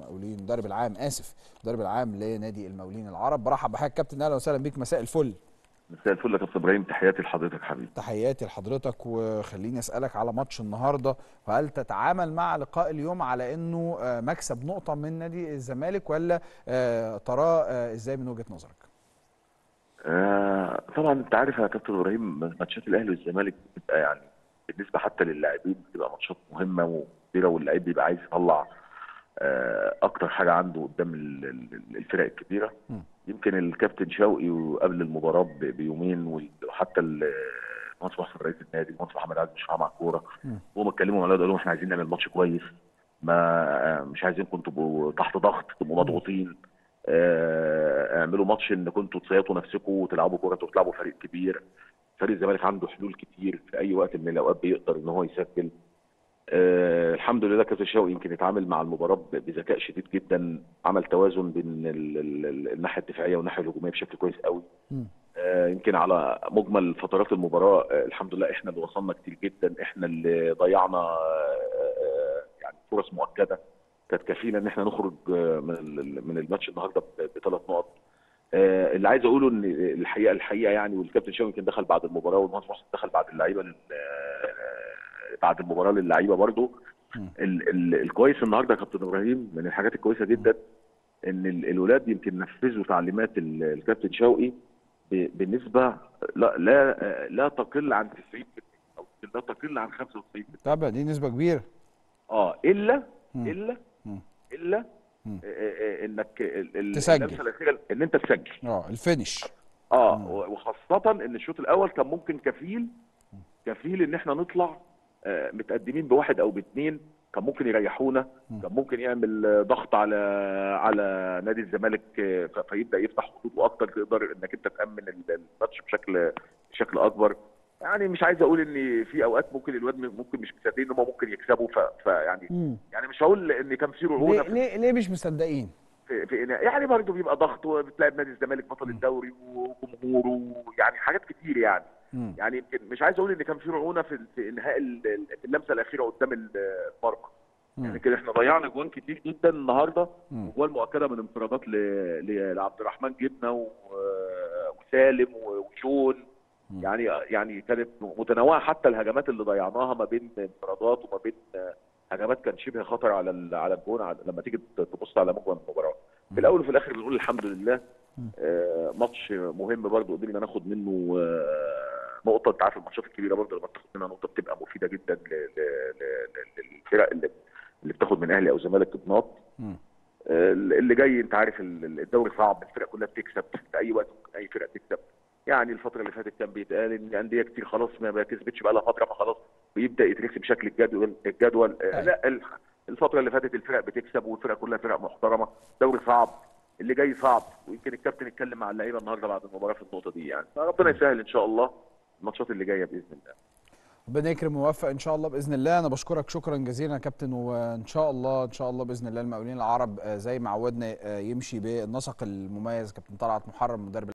المقاولين المدرب العام اسف المدرب العام لنادي المقاولين العرب برحب بحضرتك كابتن اهلا وسهلا بيك مساء الفل مساء الفل يا كابتن ابراهيم تحياتي لحضرتك حبيبي تحياتي لحضرتك وخليني اسالك على ماتش النهارده وهل تتعامل مع لقاء اليوم على انه آه، مكسب نقطه من نادي الزمالك ولا آه، تراه آه، ازاي من وجهه نظرك آه طبعا انت عارف يا كابتن ابراهيم ماتشات الاهلي والزمالك بتبقى يعني بالنسبه حتى للاعبين بتبقى ماتشات مهمه وكبيره واللعيب بيبقى عايز يطلع آه اكتر حاجه عنده قدام ال- ال- الفرق الكبيره م. يمكن الكابتن شوقي قبل المباراه ب- بيومين وال- وحتى ال- مهندس محسن رئيس النادي مهندس محمد عادل مش مع الكوره م. وهم اتكلموا مع الاولاد قالوا لهم احنا عايزين نعمل ماتش كويس ما مش عايزينكم تبقوا تحت ضغط تبقوا مضغوطين آه، اعملوا ماتش ان كنتوا تصيطوا نفسكم وتلعبوا كوره وتلعبوا فريق كبير فريق الزمالك عنده حلول كتير في اي وقت من الاوقات بيقدر ان هو يسجل آه الحمد لله كابتن شوقي يمكن يتعامل مع المباراه ب- بذكاء شديد جدا عمل توازن بين ال- ال- ال- الناحيه الدفاعيه والناحيه الهجوميه بشكل كويس قوي مم. آه يمكن على مجمل فترات المباراه آه الحمد لله احنا اللي وصلنا كتير جدا احنا اللي ضيعنا آه آه، يعني فرص مؤكده كانت كفيله ان احنا نخرج آه، من ال- من الماتش النهارده بثلاث نقط آه، اللي عايز اقوله ان الحقيقه الحقيقه يعني والكابتن شوقي يمكن دخل بعد المباراه والمهندس محسن دخل بعد اللعيبه لل- آه، بعد المباراه للعيبه برضو مم. ال ال الكويس النهارده يا كابتن ابراهيم من الحاجات الكويسه جدا ان ال- الولاد يمكن نفذوا تعليمات ال- الكابتن شوقي ب- بنسبه لا لا آه، لا تقل عن 90% او لا تقل عن 95% طبعا دي نسبه كبيره اه الا مم. الا مم. الا مم. آه، آه، انك ال- ال- تسجل. اللمسة الأخيرة ان انت تسجل اه الفينش اه مم. و- وخاصة ان الشوط الاول كان ممكن كفيل كفيل ان احنا نطلع آه، متقدمين بواحد او باثنين كان ممكن يريحونا مم. كان ممكن يعمل آه، ضغط على على نادي الزمالك آه، ف- فيبدا يفتح خطوطه اكتر تقدر انك انت تامن ال- الماتش بشكل بشكل اكبر يعني مش عايز اقول ان في اوقات ممكن الواد م- ممكن مش مصدقين ان هم ممكن يكسبوا ف- فيعني مم. يعني مش هقول ان كان في رعونه ليه في ليه ليه مش مصدقين في, في إنها- يعني برضه بيبقى ضغط وبتلاعب نادي الزمالك بطل الدوري وجمهوره يعني حاجات كتير يعني مم. يعني يمكن مش عايز اقول ان كان في رعونه في, في انهاء ال- ال- في اللمسه الاخيره قدام ال- المرمى يعني مم. كده احنا ضيعنا جوان كتير جدا النهارده مم. وجوان مؤكده من انفرادات ل- ل- لعبد الرحمن جبنه و- وسالم و- وجون مم. يعني يعني كانت متنوعه حتى الهجمات اللي ضيعناها ما بين انفرادات وما بين هجمات كان شبه خطر على ال- على الجون على- لما تيجي تبص على مجمل المباراه في الاول وفي الاخر بنقول الحمد لله مم. آه، ماتش مهم برضه قدرنا ناخد منه آه، نقطه انت عارف الماتشات الكبيره برضه لما تاخد منها نقطه بتبقى مفيده جدا ل- ل- ل- للفرق اللي اللي بتاخد من اهلي او زمالك نقط مم. آه، اللي جاي انت عارف ال- الدوري صعب الفرق كلها بتكسب في اي وقت ممكن اي فرقه تكسب يعني الفتره اللي فاتت كان بيتقال ان انديه كتير خلاص ما ما كسبتش بقى لها فتره فخلاص بيبدا يترسم شكل الجدول الجدول آه، أيوة. لا ال- الفتره اللي فاتت الفرق بتكسب والفرق كلها فرق محترمه دوري صعب اللي جاي صعب ويمكن الكابتن اتكلم مع اللعيبه النهارده بعد المباراه في النقطه دي يعني فربنا يسهل ان شاء الله الماتشات اللي جايه باذن الله ربنا يكرم ويوفق ان شاء الله باذن الله انا بشكرك شكرا جزيلا يا كابتن وان شاء الله ان شاء الله باذن الله المقاولين العرب آه، زي ما عودنا آه، يمشي بالنسق المميز كابتن طلعت محرم مدرب